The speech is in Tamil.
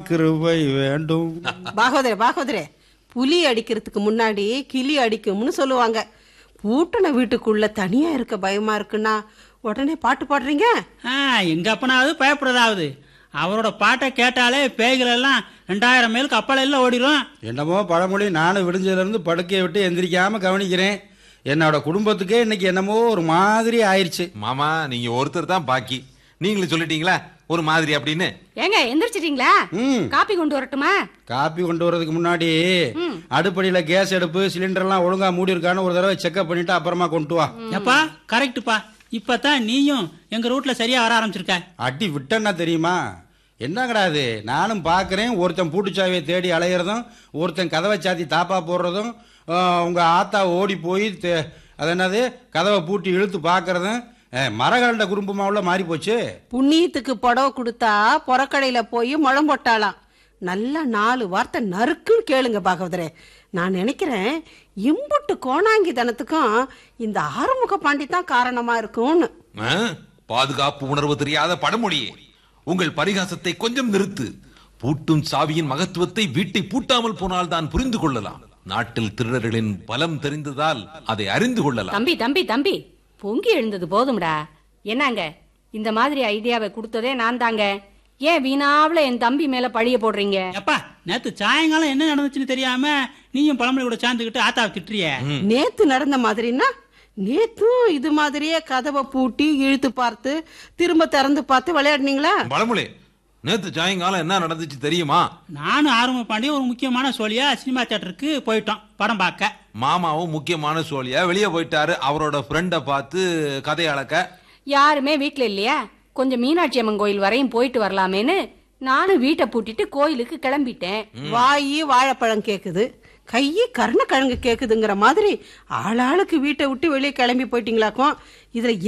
கிருபை வேண்டும் பாகவதரே பாகவதரே புலி அடிக்கிறதுக்கு முன்னாடி கிளி அடிக்கும்னு சொல்லுவாங்க பூட்டின வீட்டுக்குள்ள தனியா இருக்க பயமா இருக்குன்னா உடனே பாட்டு பாடுறீங்க ஆ எங்க அப்பனாவது பயப்படுறதாவது அவரோட பாட்டை கேட்டாலே பேய்கள் எல்லாம் ரெண்டாயிரம் மைல் கப்பல் எல்லாம் ஓடிரும் என்னமோ பழமொழி நானும் விடிஞ்சதுலேருந்து படுக்கையை விட்டு எந்திரிக்காம கவனிக்கிறேன் என்னோட குடும்பத்துக்கே இன்னைக்கு என்னமோ ஒரு மாதிரி ஆயிடுச்சு மாமா நீங்க ஒருத்தர் தான் பாக்கி நீங்களும் சொல்லிட்டீங்களா ஒரு மாதிரி அப்படின்னு ஏங்க எந்திரிச்சிட்டீங்களா ம் காப்பி கொண்டு வரட்டுமா காப்பி கொண்டு வரதுக்கு முன்னாடி அடுப்படியில் கேஸ் அடுப்பு சிலிண்டர்லாம் ஒழுங்கா மூடி இருக்கான்னு ஒரு தடவை செக்அப் பண்ணிட்டு அப்புறமா கொண்டு வா எப்பா கரெக்டுப்பா இப்பதான் நீயும் எங்க ரூட்ல சரியா வர ஆரம்பிச்சிருக்க அடி விட்டேன்னா தெரியுமா என்னங்கடா இது நானும் பார்க்குறேன் ஒருத்தன் பூட்டுச்சாவியை தேடி அலையிறதும் ஒருத்தன் கதவை சாத்தி தாப்பா போடுறதும் ஆஹ், உங்க ஆத்தா ஓடி போய் தே- அது என்னது கதவை பூட்டி இழுத்து பார்க்கறதும் மரகண்ட குடும்பமாவுல மாறி போச்சு புண்ணியத்துக்கு புடவை கொடுத்தா புறக்கடையில போய் முழம் போட்டாளாம் நல்ல நாலு வார்த்தை நறுக்குன்னு கேளுங்க பாகவதரே நான் நினைக்கிறேன் இம்புட்டு கோணாங்கி தனத்துக்கும் இந்த ஆறுமுக பாண்டி தான் காரணமா இருக்கும்னு ஆ? பாதுகாப்பு உணர்வு தெரியாத படமொழியே உங்கள் பரிகாசத்தை கொஞ்சம் நிறுத்து பூட்டும் சாவியின் மகத்துவத்தை வீட்டை பூட்டாமல் போனால் தான் புரிந்து கொள்ளலாம் நாட்டில் திருடர்களின் பலம் தெரிந்ததால் அதை அறிந்து கொள்ளலாம் தம்பி தம்பி தம்பி பொங்கி எழுந்தது போதும்டா என்னங்க இந்த மாதிரி ஐடியாவை கொடுத்ததே நான் தாங்க ஏன் வீணாவுல என் தம்பி மேல பழிய போடுறீங்க எப்பா நேத்து சாயங்காலம் என்ன நடந்துச்சுன்னு தெரியாம நீயும் பழமொழி கூட சேர்ந்துக்கிட்டு ஆத்தாவை திட்டுறிய நேத்து நடந்த மாதிரின்னா நேத்தும் இது மாதிரியே கதவை பூட்டி இழுத்து பார்த்து திரும்ப திறந்து பார்த்து விளையாடுனீங்களா பழமொழி நேத்து சாயங்காலம் என்ன நடந்துச்சு தெரியுமா நானும் ஆர்வம் பாண்டி ஒரு முக்கியமான சோழியா சினிமா தியேட்டருக்கு போயிட்டோம் படம் பார்க்க மாமாவும் முக்கியமான சோழியா வெளியே போயிட்டாரு அவரோட ஃப்ரெண்டை பார்த்து கதை அளக்க யாருமே வீட்ல இல்லையா கொஞ்சம் மீனாட்சி அம்மன் கோயில் வரையும் போயிட்டு வரலாமேன்னு நானும் வீட்டை பூட்டிட்டு கோயிலுக்கு கிளம்பிட்டேன் வாயி வாழைப்பழம் கேக்குது கையி கருணக்கிழங்கு கேக்குதுங்கிற மாதிரி ஆளாளுக்கு வீட்டை விட்டு வெளியே கிளம்பி போயிட்டீங்களாக்கும் இதுல